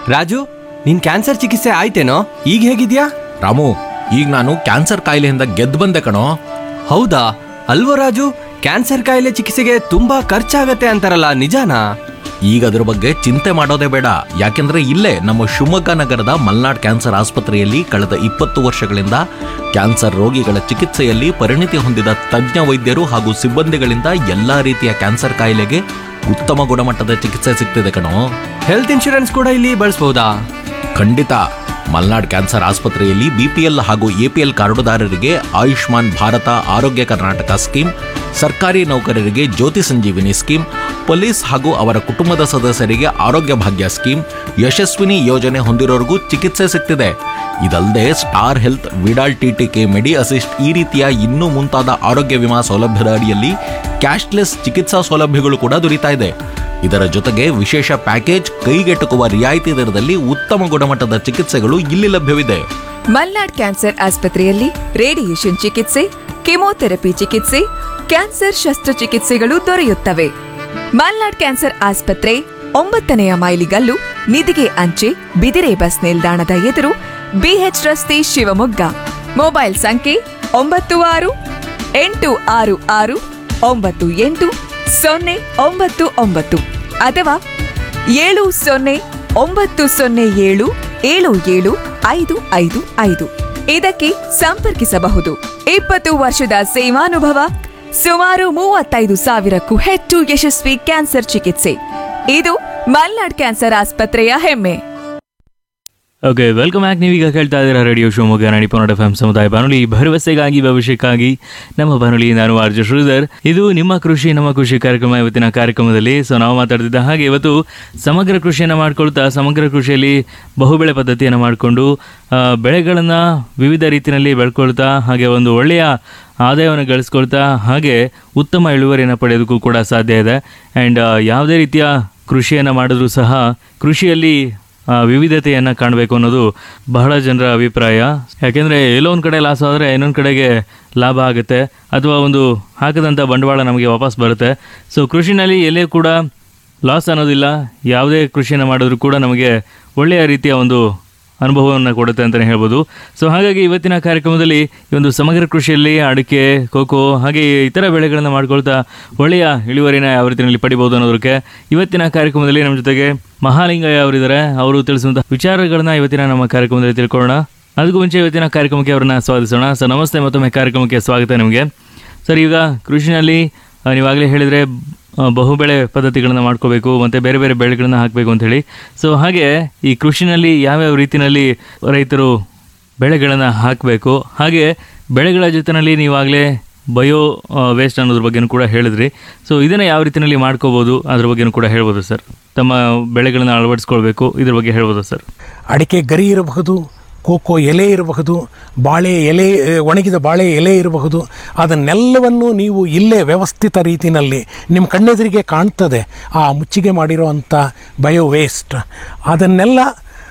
ರಾಜು ನಿನ್ ಕ್ಯಾನ್ಸರ್ ಚಿಕಿತ್ಸೆ ಆಯ್ತೇನೋ ಈಗ ಹೇಗಿದ್ಯಾ ರಾಮು ಈಗ ನಾನು ಕ್ಯಾನ್ಸರ್ ಕಾಯಿಲೆಯಿಂದ ಗೆದ್ದು ಬಂದೆ ಕಣೋ ಹೌದಾ ಅಲ್ವೋ ರಾಜು ಕ್ಯಾನ್ಸರ್ ಕಾಯಿಲೆ ಚಿಕಿತ್ಸೆಗೆ ತುಂಬಾ ಖರ್ಚಾಗತ್ತೆ ಅಂತಾರಲ್ಲ ನಿಜಾನಾ ಈಗ ಅದ್ರ ಬಗ್ಗೆ ಚಿಂತೆ ಮಾಡೋದೇ ಬೇಡ ಯಾಕೆಂದ್ರೆ ಇಲ್ಲೇ ನಮ್ಮ ಶಿವಮೊಗ್ಗ ನಗರದ ಮಲ್ನಾಡ್ ಕ್ಯಾನ್ಸರ್ ಆಸ್ಪತ್ರೆಯಲ್ಲಿ ಕಳೆದ ಇಪ್ಪತ್ತು ವರ್ಷಗಳಿಂದ ಕ್ಯಾನ್ಸರ್ ರೋಗಿಗಳ ಚಿಕಿತ್ಸೆಯಲ್ಲಿ ಪರಿಣಿತಿ ಹೊಂದಿದ ತಜ್ಞ ವೈದ್ಯರು ಹಾಗೂ ಸಿಬ್ಬಂದಿಗಳಿಂದ ಎಲ್ಲಾ ರೀತಿಯ ಕ್ಯಾನ್ಸರ್ ಕಾಯಿಲೆಗೆ ಉತ್ತಮ ಗುಣಮಟ್ಟದ ಚಿಕಿತ್ಸೆ ಸಿಗ್ತಿದೆ ಕಣೋ ಹೆಲ್ತ್ ಇನ್ಶೂರೆನ್ಸ್ ಕೂಡ ಇಲ್ಲಿ ಬಳಸ್ಬೋದಾ ಖಂಡಿತ ಮಲ್ನಾಡ್ ಕ್ಯಾನ್ಸರ್ ಆಸ್ಪತ್ರೆಯಲ್ಲಿ ಬಿಪಿಎಲ್ ಹಾಗೂ ಎಪಿಎಲ್ ಕಾರ್ಡುದಾರರಿಗೆ ಆಯುಷ್ಮಾನ್ ಭಾರತ ಆರೋಗ್ಯ ಕರ್ನಾಟಕ ಸ್ಕೀಮ್ ಸರ್ಕಾರಿ ನೌಕರರಿಗೆ ಜ್ಯೋತಿ ಸಂಜೀವಿನಿ ಸ್ಕೀಮ್ ಪೊಲೀಸ್ ಹಾಗೂ ಅವರ ಕುಟುಂಬದ ಸದಸ್ಯರಿಗೆ ಆರೋಗ್ಯ ಭಾಗ್ಯ ಸ್ಕೀಮ್ ಯಶಸ್ವಿನಿ ಯೋಜನೆ ಹೊಂದಿರೋರಿಗೂ ಚಿಕಿತ್ಸೆ ಸಿಗ್ತಿದೆ ಇದಲ್ಲದೆ Star Health Vidal TTK Medi Assist ಈ ರೀತಿಯ ಇನ್ನೂ ಮುಂತಾದ ಆರೋಗ್ಯ ವಿಮಾ ಸೌಲಭ್ಯದ ಅಡಿಯಲ್ಲಿ ಕ್ಯಾಶ್ಲೆಸ್ ಚಿಕಿತ್ಸಾ ಸೌಲಭ್ಯಗಳು ಕೂಡ ದೊರೀತಾ ಇದೆ ಇದರ ಜೊತೆಗೆ ವಿಶೇಷ ಪ್ಯಾಕೇಜ್ ಕೈಗೆಟುಕುವ ರಿಯಾಯಿತಿ ದರದಲ್ಲಿ ಉತ್ತಮ ಗುಣಮಟ್ಟದ ಚಿಕಿತ್ಸೆಗಳು ಇಲ್ಲಿ ಲಭ್ಯವಿದೆ ಮಲ್ನಾಡ್ ಕ್ಯಾನ್ಸರ್ ಆಸ್ಪತ್ರೆಯಲ್ಲಿ ರೇಡಿಯೇಷನ್ ಚಿಕಿತ್ಸೆ ಕೆಮೊಥೆರಪಿ ಚಿಕಿತ್ಸೆ ಕ್ಯಾನ್ಸರ್ ಶಸ್ತ್ರಚಿಕಿತ್ಸೆಗಳು ದೊರೆಯುತ್ತವೆ ಮಲ್ನಾಡ್ ಕ್ಯಾನ್ಸರ್ ಆಸ್ಪತ್ರೆ ಒಂಬತ್ತನೆಯ ಮೈಲಿಗಲ್ಲು ನಿಧಿಗೆ ಅಂಚೆ ಬಿದಿರೆ ಬಸ್ ನಿಲ್ದಾಣದ ಎದುರು ಬಿಎಚ್ ರಸ್ತೆ ಶಿವಮೊಗ್ಗ ಮೊಬೈಲ್ ಸಂಖ್ಯೆ ಒಂಬತ್ತು ಆರು ಎಂಟು ಆರು ಆರು ಒಂಬತ್ತು ಎಂಟು ಸೊನ್ನೆ ಒಂಬತ್ತು ಒಂಬತ್ತು ಅಥವಾ ಏಳು ಸೊನ್ನೆ ಒಂಬತ್ತು ಸೊನ್ನೆ ಏಳು ಏಳು ಏಳು ಐದು ಐದು ಐದು ಇದಕ್ಕೆ ಸಂಪರ್ಕಿಸಬಹುದು ಇಪ್ಪತ್ತು ವರ್ಷದ ಸೇವಾನುಭವ ಸುಮಾರು ಮೂವತ್ತೈದು ಸಾವಿರಕ್ಕೂ ಹೆಚ್ಚು ಯಶಸ್ವಿ ಕ್ಯಾನ್ಸರ್ ಚಿಕಿತ್ಸೆ ಇದು ಮಲ್ನಾಡ್ ಕ್ಯಾನ್ಸರ್ ಆಸ್ಪತ್ರೆಯ ಹೆಮ್ಮೆ ಓಕೆ ವೆಲ್ಕಮ್ ಬ್ಯಾಕ್ ನೀವೀಗ ಕೇಳ್ತಾ ಇದ್ದೀರಾ ರೇಡಿಯೋ ಶಿವಮೊಗ್ಗ ನಾಡಿಪೋನಾಡ್ ಎಫ್ ಎಂ ಸಮುದಾಯ ಬಾನುಲಿ ಭರವಸೆಗಾಗಿ ಭವಿಷ್ಯಕ್ಕಾಗಿ ನಮ್ಮ ಬಾನುಲಿ ನಾನು ಆರ್ಜು ಶ್ರೀಧರ್ ಇದು ನಿಮ್ಮ ಕೃಷಿ ನಮ್ಮ ಕೃಷಿ ಕಾರ್ಯಕ್ರಮ ಇವತ್ತಿನ ಕಾರ್ಯಕ್ರಮದಲ್ಲಿ ಸೊ ನಾವು ಮಾತಾಡ್ತಿದ್ದ ಹಾಗೆ ಇವತ್ತು ಸಮಗ್ರ ಕೃಷಿಯನ್ನು ಮಾಡ್ಕೊಳ್ತಾ ಸಮಗ್ರ ಕೃಷಿಯಲ್ಲಿ ಬಹುಬೆಳೆ ಪದ್ಧತಿಯನ್ನು ಮಾಡಿಕೊಂಡು ಬೆಳೆಗಳನ್ನು ವಿವಿಧ ರೀತಿಯಲ್ಲಿ ಬೆಳ್ಕೊಳ್ತಾ ಹಾಗೆ ಒಂದು ಒಳ್ಳೆಯ ಆದಾಯವನ್ನು ಗಳಿಸ್ಕೊಳ್ತಾ ಹಾಗೆ ಉತ್ತಮ ಇಳುವರಿಯನ್ನು ಪಡೆಯೋದಕ್ಕೂ ಕೂಡ ಸಾಧ್ಯ ಇದೆ ಆ್ಯಂಡ್ ಯಾವುದೇ ರೀತಿಯ ಕೃಷಿಯನ್ನು ಮಾಡಿದ್ರೂ ಸಹ ಕೃಷಿಯಲ್ಲಿ ಆ, ವಿವಿಧತೆಯನ್ನು ಕಾಣಬೇಕು ಅನ್ನೋದು ಬಹಳ ಜನರ ಅಭಿಪ್ರಾಯ ಯಾಕೆಂದರೆ ಎಲ್ಲೋ ಒಂದು ಕಡೆ ಲಾಸ್ ಆದರೆ ಇನ್ನೊಂದು ಕಡೆಗೆ ಲಾಭ ಆಗುತ್ತೆ ಅಥವಾ ಒಂದು ಹಾಕಿದಂಥ ಬಂಡವಾಳ ನಮಗೆ ವಾಪಸ್ ಬರುತ್ತೆ ಸೊ ಕೃಷಿನಲ್ಲಿ ಎಲ್ಲೇ ಕೂಡ ಲಾಸ್ ಅನ್ನೋದಿಲ್ಲ ಯಾವುದೇ ಕೃಷಿಯನ್ನು ಮಾಡಿದ್ರೂ ಕೂಡ ನಮಗೆ ಒಳ್ಳೆಯ ರೀತಿಯ ಒಂದು ಅನುಭವವನ್ನು ಕೊಡುತ್ತೆ ಅಂತಲೇ ಹೇಳ್ಬೋದು ಸೊ ಹಾಗಾಗಿ ಇವತ್ತಿನ ಕಾರ್ಯಕ್ರಮದಲ್ಲಿ ಈ ಒಂದು ಸಮಗ್ರ ಕೃಷಿಯಲ್ಲಿ ಅಡಿಕೆ ಕೋಕೋ ಹಾಗೆ ಇತರ ಬೆಳೆಗಳನ್ನು ಮಾಡ್ಕೊಳ್ತಾ ಒಳ್ಳೆಯ ಇಳುವರಿನ ಯಾವ ರೀತಿಯಲ್ಲಿ ಪಡಿಬೋದು ಅನ್ನೋದಕ್ಕೆ ಇವತ್ತಿನ ಕಾರ್ಯಕ್ರಮದಲ್ಲಿ ನಮ್ಮ ಜೊತೆಗೆ ಮಹಾಲಿಂಗಯ್ಯ ಅವರಿದ್ದಾರೆ ಅವರು ತಿಳಿಸುವಂಥ ವಿಚಾರಗಳನ್ನ ಇವತ್ತಿನ ನಮ್ಮ ಕಾರ್ಯಕ್ರಮದಲ್ಲಿ ತಿಳ್ಕೊಳ್ಳೋಣ ಅದಕ್ಕೂ ಮುಂಚೆ ಇವತ್ತಿನ ಕಾರ್ಯಕ್ರಮಕ್ಕೆ ಅವರನ್ನ ಸ್ವಾಗತಿಸೋಣ ಸರ್ ನಮಸ್ತೆ ಮತ್ತೊಮ್ಮೆ ಕಾರ್ಯಕ್ರಮಕ್ಕೆ ಸ್ವಾಗತ ನಿಮಗೆ ಸರ್ ಈಗ ಕೃಷಿನಲ್ಲಿ ಆ, ನೀವಾಗಲೇ ಹೇಳಿದರೆ ಆ, ಬಹುಬೆಳೆ ಪದ್ಧತಿಗಳನ್ನು ಮಾಡ್ಕೋಬೇಕು ಮತ್ತು ಬೇರೆ ಬೇರೆ ಬೆಳೆಗಳನ್ನು ಹಾಕಬೇಕು ಅಂತ ಹೇಳಿ ಸೊ ಹಾಗೆ ಈ ಕೃಷಿನಲ್ಲಿ ಯಾವ್ಯಾವ ರೀತಿಯಲ್ಲಿ ರೈತರು ಬೆಳೆಗಳನ್ನು ಹಾಕಬೇಕು ಹಾಗೆ ಬೆಳೆಗಳ ಜೊತೆಯಲ್ಲಿ ನೀವಾಗಲೇ ಬಯೋ ವೇಸ್ಟ್ ಅನ್ನೋದ್ರ ಬಗ್ಗೆನೂ ಕೂಡ ಹೇಳಿದ್ರಿ ಸೊ ಇದನ್ನು ಯಾವ ರೀತಿಯಲ್ಲಿ ಮಾಡ್ಕೋಬೋದು ಅದ್ರ ಬಗ್ಗೆನೂ ಕೂಡ ಹೇಳ್ಬೋದು ಸರ್ ತಮ್ಮ ಬೆಳೆಗಳನ್ನು ಅಳವಡಿಸ್ಕೊಳ್ಬೇಕು ಇದ್ರ ಬಗ್ಗೆ ಹೇಳ್ಬೋದು ಸರ್ ಅಡಿಕೆ ಗರಿ ಇರಬಹುದು ಕೋಕೋ ಎಲೆ ಇರಬಹುದು ಬಾಳೆ ಎಲೆ ಒಣಗಿದ ಬಾಳೆ ಎಲೆ ಇರಬಹುದು ಅದನ್ನೆಲ್ಲವನ್ನು ನೀವು ಇಲ್ಲೇ ವ್ಯವಸ್ಥಿತ ರೀತಿಯಲ್ಲಿ ನಿಮ್ಮ ಕಣ್ಣೆದುರಿಗೆ ಕಾಣ್ತದೆ ಆ ಮುಚ್ಚಿಗೆ ಮಾಡಿರುವಂಥ ಬಯೋ ವೇಸ್ಟ್ ಅದನ್ನೆಲ್ಲ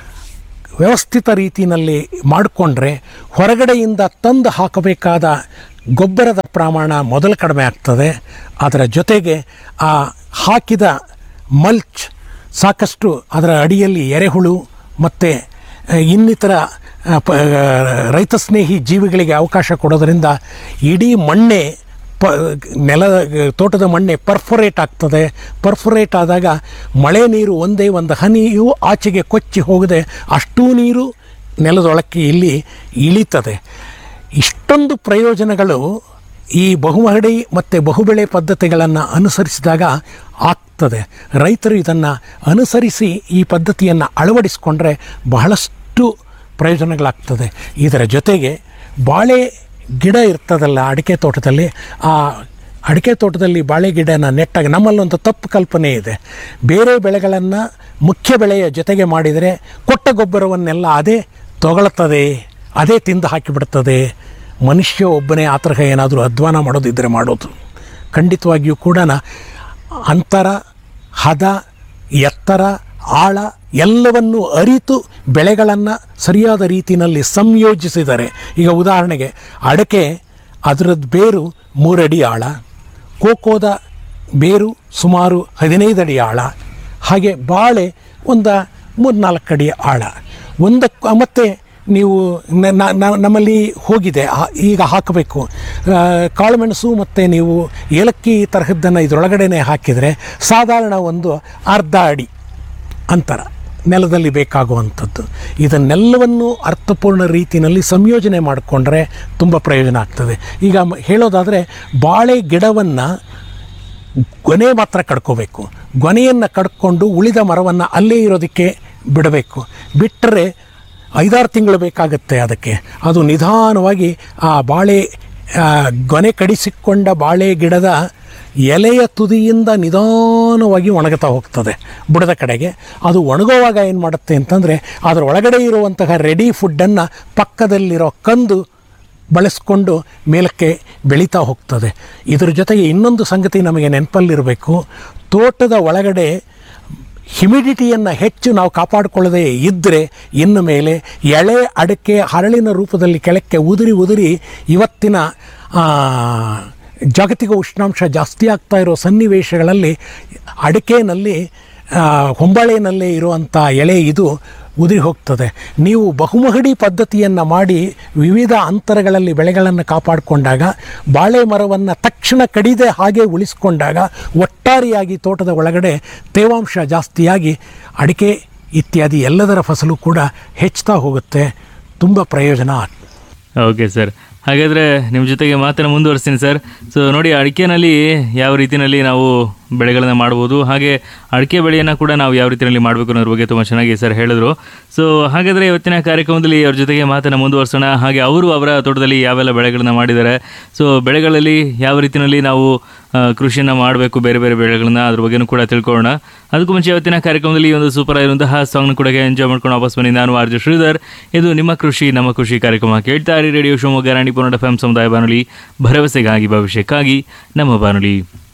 ವ್ಯವಸ್ಥಿತ ರೀತಿಯಲ್ಲಿ ಮಾಡಿಕೊಂಡ್ರೆ ಹೊರಗಡೆಯಿಂದ ತಂದು ಹಾಕಬೇಕಾದ ಗೊಬ್ಬರದ ಪ್ರಮಾಣ ಮೊದಲು ಕಡಿಮೆ ಆಗ್ತದೆ ಅದರ ಜೊತೆಗೆ ಆ ಹಾಕಿದ ಮಲ್ಚ್ ಸಾಕಷ್ಟು ಅದರ ಅಡಿಯಲ್ಲಿ ಎರೆಹುಳು ಮತ್ತು ಇನ್ನಿತರ ಆ, ಪ ರೈತ ಸ್ನೇಹಿ ಜೀವಿಗಳಿಗೆ ಅವಕಾಶ ಕೊಡೋದರಿಂದ ಇಡೀ ಮಣ್ಣೆ ಪ ನೆಲ ತೋಟದ ಮಣ್ಣೆ ಪರ್ಫೊರೇಟ್ ಆಗ್ತದೆ ಪರ್ಫೊರೇಟ್ ಆದಾಗ ಮಳೆ ನೀರು ಒಂದೇ ಒಂದು ಹನಿಯೂ ಆಚೆಗೆ ಕೊಚ್ಚಿ ಹೋಗದೆ ಅಷ್ಟೂ ನೀರು ನೆಲದೊಳಕ್ಕೆ ಇಲ್ಲಿ ಇಳಿತದೆ ಇಷ್ಟೊಂದು ಪ್ರಯೋಜನಗಳು ಈ ಬಹುಮಹಡಿ ಮತ್ತು ಬಹುಬೆಳೆ ಪದ್ಧತಿಗಳನ್ನು ಅನುಸರಿಸಿದಾಗ ಆಗ್ತದೆ ರೈತರು ಇದನ್ನು ಅನುಸರಿಸಿ ಈ ಪದ್ಧತಿಯನ್ನು ಅಳವಡಿಸಿಕೊಂಡ್ರೆ ಬಹಳಷ್ಟು ಪ್ರಯೋಜನಗಳಾಗ್ತದೆ ಇದರ ಜೊತೆಗೆ ಬಾಳೆ ಗಿಡ ಇರ್ತದಲ್ಲ ಅಡಿಕೆ ತೋಟದಲ್ಲಿ ಆ ಅಡಿಕೆ ತೋಟದಲ್ಲಿ ಬಾಳೆ ಗಿಡನ ನೆಟ್ಟಾಗ ನಮ್ಮಲ್ಲೊಂದು ತಪ್ಪು ಕಲ್ಪನೆ ಇದೆ ಬೇರೆ ಬೆಳೆಗಳನ್ನು ಮುಖ್ಯ ಬೆಳೆಯ ಜೊತೆಗೆ ಮಾಡಿದರೆ ಕೊಟ್ಟ ಗೊಬ್ಬರವನ್ನೆಲ್ಲ ಅದೇ ತೊಗೊಳ್ತದೆ ಅದೇ ತಿಂದು ಹಾಕಿಬಿಡ್ತದೆ ಮನುಷ್ಯ ಒಬ್ಬನೇ ಆ ತರಹ ಏನಾದರೂ ಅಧ್ವಾನ ಮಾಡೋದಿದ್ದರೆ ಮಾಡೋದು ಖಂಡಿತವಾಗಿಯೂ ಕೂಡ ಅಂತರ ಹದ ಎತ್ತರ ಆಳ ಎಲ್ಲವನ್ನು ಅರಿತು ಬೆಳೆಗಳನ್ನು ಸರಿಯಾದ ರೀತಿಯಲ್ಲಿ ಸಂಯೋಜಿಸಿದರೆ ಈಗ ಉದಾಹರಣೆಗೆ ಅಡಕೆ ಅದರದ್ದು ಬೇರು ಮೂರಡಿ ಆಳ ಕೋಕೋದ ಬೇರು ಸುಮಾರು ಹದಿನೈದು ಅಡಿ ಆಳ ಹಾಗೆ ಬಾಳೆ ಒಂದು ಮೂರ್ನಾಲ್ಕು ಅಡಿ ಆಳ ಒಂದಕ್ಕೆ ಮತ್ತೆ ನೀವು ನ- ನ- ನ- ನಮ್ಮಲ್ಲಿ ಹೋಗಿದೆ ಆ- ಈಗ ಹಾಕಬೇಕು ಆ, ಕಾಳುಮೆಣಸು ಮತ್ತು ನೀವು ಏಲಕ್ಕಿ ತರಹದ್ದನ್ನು ಇದರೊಳಗಡೆನೆ ಹಾಕಿದರೆ ಸಾಧಾರಣ ಒಂದು ಅರ್ಧ ಅಡಿ ಅಂತರ ನೆಲದಲ್ಲಿ ಬೇಕಾಗುವಂಥದ್ದು ಇದನ್ನೆಲ್ಲವನ್ನು ಅರ್ಥಪೂರ್ಣ ರೀತಿಯಲ್ಲಿ ಸಂಯೋಜನೆ ಮಾಡಿಕೊಂಡ್ರೆ ತುಂಬ ಪ್ರಯೋಜನ ಆಗ್ತದೆ ಈಗ ಮ- ಹೇಳೋದಾದರೆ ಬಾಳೆ ಗಿಡವನ್ನು ಗೊನೆ ಮಾತ್ರ ಕಡ್ಕೋಬೇಕು ಗೊನೆಯನ್ನು ಕಡ್ಕೊಂಡು ಉಳಿದ ಮರವನ್ನು ಅಲ್ಲೇ ಇರೋದಕ್ಕೆ ಬಿಡಬೇಕು ಬಿಟ್ಟರೆ ಐದಾರು ತಿಂಗಳು ಬೇಕಾಗುತ್ತೆ ಅದಕ್ಕೆ ಅದು ನಿಧಾನವಾಗಿ ಆ ಬಾಳೆ ಆ, ಗೊನೆ ಕಡಿಸಿಕೊಂಡ ಬಾಳೆ ಗಿಡದ ಎಲೆಯ ತುದಿಯಿಂದ ನಿಧಾನವಾಗಿ ಒಣಗುತ್ತಾ ಹೋಗ್ತದೆ ಬುಡದ ಕಡೆಗೆ ಅದು ಒಣಗುವಾಗ ಏನು ಮಾಡುತ್ತೆ ಅಂತಂದರೆ ಅದರ ಒಳಗಡೆ ಇರುವಂತಹ ರೆಡಿ ಫುಡ್ಡನ್ನು ಪಕ್ಕದಲ್ಲಿರೋ ಕಂದು ಬಳಸ್ಕೊಂಡು ಮೇಲಕ್ಕೆ ಬೆಳೀತಾ ಹೋಗ್ತದೆ ಇದ್ರ ಜೊತೆಗೆ ಇನ್ನೊಂದು ಸಂಗತಿ ನಮಗೆ ನೆನಪಲ್ಲಿರಬೇಕು ತೋಟದ ಒಳಗಡೆ ಹ್ಯುಮಿಡಿಟಿಯನ್ನು ಹೆಚ್ಚು ನಾವು ಕಾಪಾಡಿಕೊಳ್ಳದೆ ಇದ್ದರೆ ಇನ್ನು ಮೇಲೆ ಎಳೆ ಅಡಿಕೆ ಹರಳಿನ ರೂಪದಲ್ಲಿ ಕೆಳಕ್ಕೆ ಉದುರಿ ಉದುರಿ ಇವತ್ತಿನ ಆ, ಜಾಗತಿಕ ಉಷ್ಣಾಂಶ ಜಾಸ್ತಿ ಆಗ್ತಾ ಇರೋ ಸನ್ನಿವೇಶಗಳಲ್ಲಿ ಅಡಿಕೆನಲ್ಲಿ ಆ, ಹೊಂಬಾಳೆನಲ್ಲೇ ಇರುವಂಥ ಎಳೆ ಇದು ಉದುರಿ ಹೋಗ್ತದೆ ನೀವು ಬಹುಮಹಡಿ ಪದ್ಧತಿಯನ್ನು ಮಾಡಿ ವಿವಿಧ ಅಂತರಗಳಲ್ಲಿ ಬೆಳೆಗಳನ್ನು ಕಾಪಾಡಿಕೊಂಡಾಗ ಬಾಳೆ ಮರವನ್ನು ತಕ್ಷಣ ಕಡಿದೆ ಹಾಗೆ ಉಳಿಸ್ಕೊಂಡಾಗ ಒಟ್ಟಾರೆಯಾಗಿ ತೋಟದ ಒಳಗಡೆ ತೇವಾಂಶ ಜಾಸ್ತಿಯಾಗಿ ಅಡಿಕೆ ಇತ್ಯಾದಿ ಎಲ್ಲದರ ಫಸಲು ಕೂಡ ಹೆಚ್ಚುತ್ತಾ ಹೋಗುತ್ತೆ ತುಂಬ ಪ್ರಯೋಜನ ಆಗ್ತದೆ ಓಕೆ ಸರ್ ಹಾಗಾದರೆ ನಿಮ್ಮ ಜೊತೆಗೆ ಮಾತನ್ನು ಮುಂದುವರಿಸ್ತೀನಿ ಸರ್ ಸೊ ನೋಡಿ ಅಡಿಕೆನಲ್ಲಿ ಯಾವ ರೀತಿಯಲ್ಲಿ ನಾವು ಬೆಳೆಗಳನ್ನು ಮಾಡ್ಬೋದು ಹಾಗೆ ಅಡಿಕೆ ಬೆಳೆಯನ್ನು ಕೂಡ ನಾವು ಯಾವ ರೀತಿಯಲ್ಲಿ ಮಾಡಬೇಕು ಅನ್ನೋದ್ರ ಬಗ್ಗೆ ತುಂಬ ಚೆನ್ನಾಗಿ ಸರ್ ಹೇಳಿದ್ರು ಸೊ ಹಾಗಾದರೆ ಇವತ್ತಿನ ಕಾರ್ಯಕ್ರಮದಲ್ಲಿ ಅವ್ರ ಜೊತೆಗೆ ಮಾತನ್ನು ಮುಂದುವರ್ಸೋಣ ಹಾಗೆ ಅವರು ಅವರ ತೋಟದಲ್ಲಿ ಯಾವೆಲ್ಲ ಬೆಳೆಗಳನ್ನ ಮಾಡಿದ್ದಾರೆ ಸೊ ಬೆಳೆಗಳಲ್ಲಿ ಯಾವ ರೀತಿಯಲ್ಲಿ ನಾವು ಆ, ಕೃಷಿಯನ್ನು ಮಾಡಬೇಕು ಬೇರೆ ಬೇರೆ ಬೆಳೆಗಳನ್ನ ಅದ್ರ ಬಗ್ಗೆನೂ ಕೂಡ ತಿಳ್ಕೊಳ್ಳೋಣ ಅದಕ್ಕೂ ಮುಂಚೆ ಇವತ್ತಿನ ಕಾರ್ಯಕ್ರಮದಲ್ಲಿ ಈ ಒಂದು ಸೂಪರ್ ಆಗಿರುವಂತಹ ಸಾಂಗ್ನ ಕೂಡ ಎಂಜಾಯ್ ಮಾಡ್ಕೊಂಡು ವಾಪಸ್ ಬನ್ನಿ ನಾನು ಆರ್ಜು ಶ್ರೀಧರ್ ಇದು ನಿಮ್ಮ ಕೃಷಿ ನಮ್ಮ ಕೃಷಿ ಕಾರ್ಯಕ್ರಮ ಕೇಳ್ತಾ ಇರಿ ರೇಡಿಯೋ ಶಿವಮೊಗ್ಗ ರಾಣಿ ಪುನಡ ಎಫ್ ಸಮುದಾಯ ಬಾನುಲಿ ಭರವಸೆಗಾಗಿ ಭವಿಷ್ಯಕ್ಕಾಗಿ ನಮ್ಮ ಬಾನುಲಿ